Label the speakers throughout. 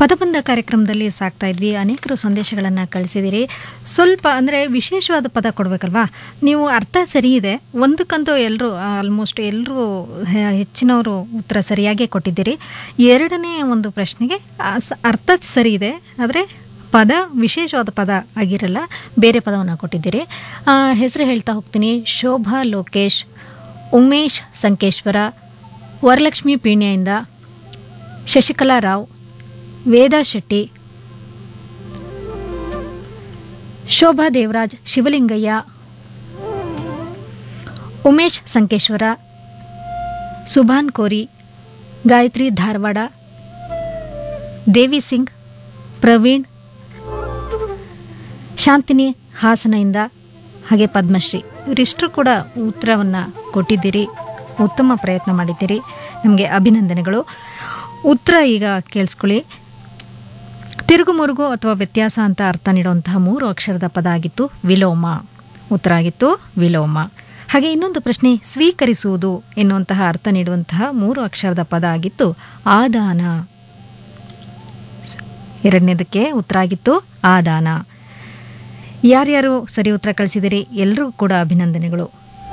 Speaker 1: ಪದಬಂಧ ಕಾರ್ಯಕ್ರಮದಲ್ಲಿ ಸಾಕ್ತಾ ಇದ್ವಿ ಅನೇಕರು ಸಂದೇಶಗಳನ್ನು ಕಳಿಸಿದಿರಿ ಸ್ವಲ್ಪ ಅಂದರೆ ವಿಶೇಷವಾದ ಪದ ಕೊಡಬೇಕಲ್ವಾ ನೀವು ಅರ್ಥ ಸರಿ ಇದೆ ಒಂದಕ್ಕಂತೂ ಎಲ್ಲರೂ ಆಲ್ಮೋಸ್ಟ್ ಎಲ್ಲರೂ ಹೆಚ್ಚಿನವರು ಉತ್ತರ ಸರಿಯಾಗೇ ಕೊಟ್ಟಿದ್ದೀರಿ ಎರಡನೇ ಒಂದು ಪ್ರಶ್ನೆಗೆ ಆ, ಸ- ಅರ್ಥ ಸರಿ ಇದೆ ಆದರೆ ಪದ ವಿಶೇಷವಾದ ಪದ ಆಗಿರಲ್ಲ ಬೇರೆ ಪದವನ್ನು ಕೊಟ್ಟಿದ್ದೀರಿ ಹೆಸರು ಹೇಳ್ತಾ ಹೋಗ್ತೀನಿ ಶೋಭಾ ಲೋಕೇಶ್ ಉಮೇಶ್ ಸಂಕೇಶ್ವರ ವರಲಕ್ಷ್ಮಿ ಪೀಣ್ಯದಿಂದ ಶಶಿಕಲಾ ರಾವ್ ವೇದಾ ಶೆಟ್ಟಿ ಶೋಭಾ ದೇವರಾಜ್ ಶಿವಲಿಂಗಯ್ಯ ಉಮೇಶ್ ಸಂಕೇಶ್ವರ ಸುಭಾನ್ ಕೋರಿ ಗಾಯತ್ರಿ ಧಾರವಾಡ ದೇವಿ ಸಿಂಗ್ ಪ್ರವೀಣ್ ಶಾಂತಿನಿ ಹಾಸನದಿಂದ ಹಾಗೆ ಪದ್ಮಶ್ರೀ ಇವರಿಷ್ಟರು ಕೂಡ ಉತ್ತರವನ್ನು ಕೊಟ್ಟಿದ್ದೀರಿ ಉತ್ತಮ ಪ್ರಯತ್ನ ಮಾಡಿದ್ದೀರಿ ನಿಮಗೆ ಅಭಿನಂದನೆಗಳು ಉತ್ತರ ಈಗ ಕೇಳಿಸ್ಕೊಳ್ಳಿ ತಿರುಗುಮುರುಗು ಅಥವಾ ವ್ಯತ್ಯಾಸ ಅಂತ ಅರ್ಥ ನೀಡುವಂತಹ ಮೂರು ಅಕ್ಷರದ ಪದ ಆಗಿತ್ತು ವಿಲೋಮ ಉತ್ತರ ಆಗಿತ್ತು ವಿಲೋಮ ಹಾಗೆ ಇನ್ನೊಂದು ಪ್ರಶ್ನೆ ಸ್ವೀಕರಿಸುವುದು ಎನ್ನುವಂತಹ ಅರ್ಥ ನೀಡುವಂತಹ ಮೂರು ಅಕ್ಷರದ ಪದ ಆಗಿತ್ತು ಆದಾನ ಎರಡನೇದಕ್ಕೆ ಉತ್ತರ ಆಗಿತ್ತು ಆದಾನ ಯಾರ್ಯಾರು ಸರಿ ಉತ್ತರ ಕಳಿಸಿದಿರಿ ಎಲ್ಲರಿಗೂ ಕೂಡ ಅಭಿನಂದನೆಗಳು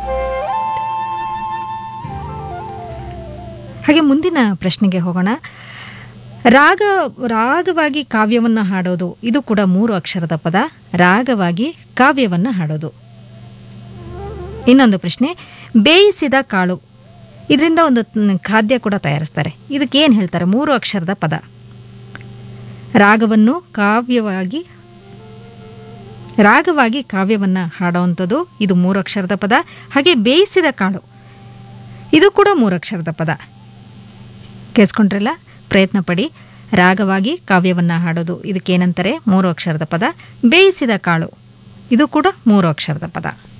Speaker 1: ಹಾಗೆ ಮುಂದಿನ ಪ್ರಶ್ನೆಗೆ ಹೋಗೋಣ ರಾಗ ರಾಗವಾಗಿ ಕಾವ್ಯವನ್ನು ಹಾಡೋದು ಇದು ಕೂಡ ಮೂರು ಅಕ್ಷರದ ಪದ ರಾಗವಾಗಿ ಕಾವ್ಯವನ್ನು ಹಾಡೋದು ಇನ್ನೊಂದು ಪ್ರಶ್ನೆ ಬೇಯಿಸಿದ ಕಾಳು ಇದರಿಂದ ಒಂದು ಮ್, ಖಾದ್ಯ ಕೂಡ ತಯಾರಿಸ್ತಾರೆ ಇದಕ್ಕೆ ಏನು ಹೇಳ್ತಾರೆ ಮೂರು ಅಕ್ಷರದ ಪದ ರಾಗವನ್ನು ಕಾವ್ಯವಾಗಿ ರಾಗವಾಗಿ ಕಾವ್ಯವನ್ನು ಹಾಡುವಂಥದ್ದು ಇದು ಮೂರು ಅಕ್ಷರದ ಪದ ಹಾಗೆ ಬೇಯಿಸಿದ ಕಾಳು ಇದು ಕೂಡ ಮೂರು ಅಕ್ಷರದ ಪದ ಕೇಳಿಸ್ಕೊಂಡ್ರಲ್ಲ ಪ್ರಯತ್ನ ಪಡಿ ರಾಗವಾಗಿ ಕಾವ್ಯವನ್ನು ಹಾಡೋದು ಇದಕ್ಕೇನಂತಾರೆ ಮೂರು ಅಕ್ಷರದ ಪದ ಬೇಯಿಸಿದ ಕಾಳು ಇದು ಕೂಡ ಮೂರು ಅಕ್ಷರದ ಪದ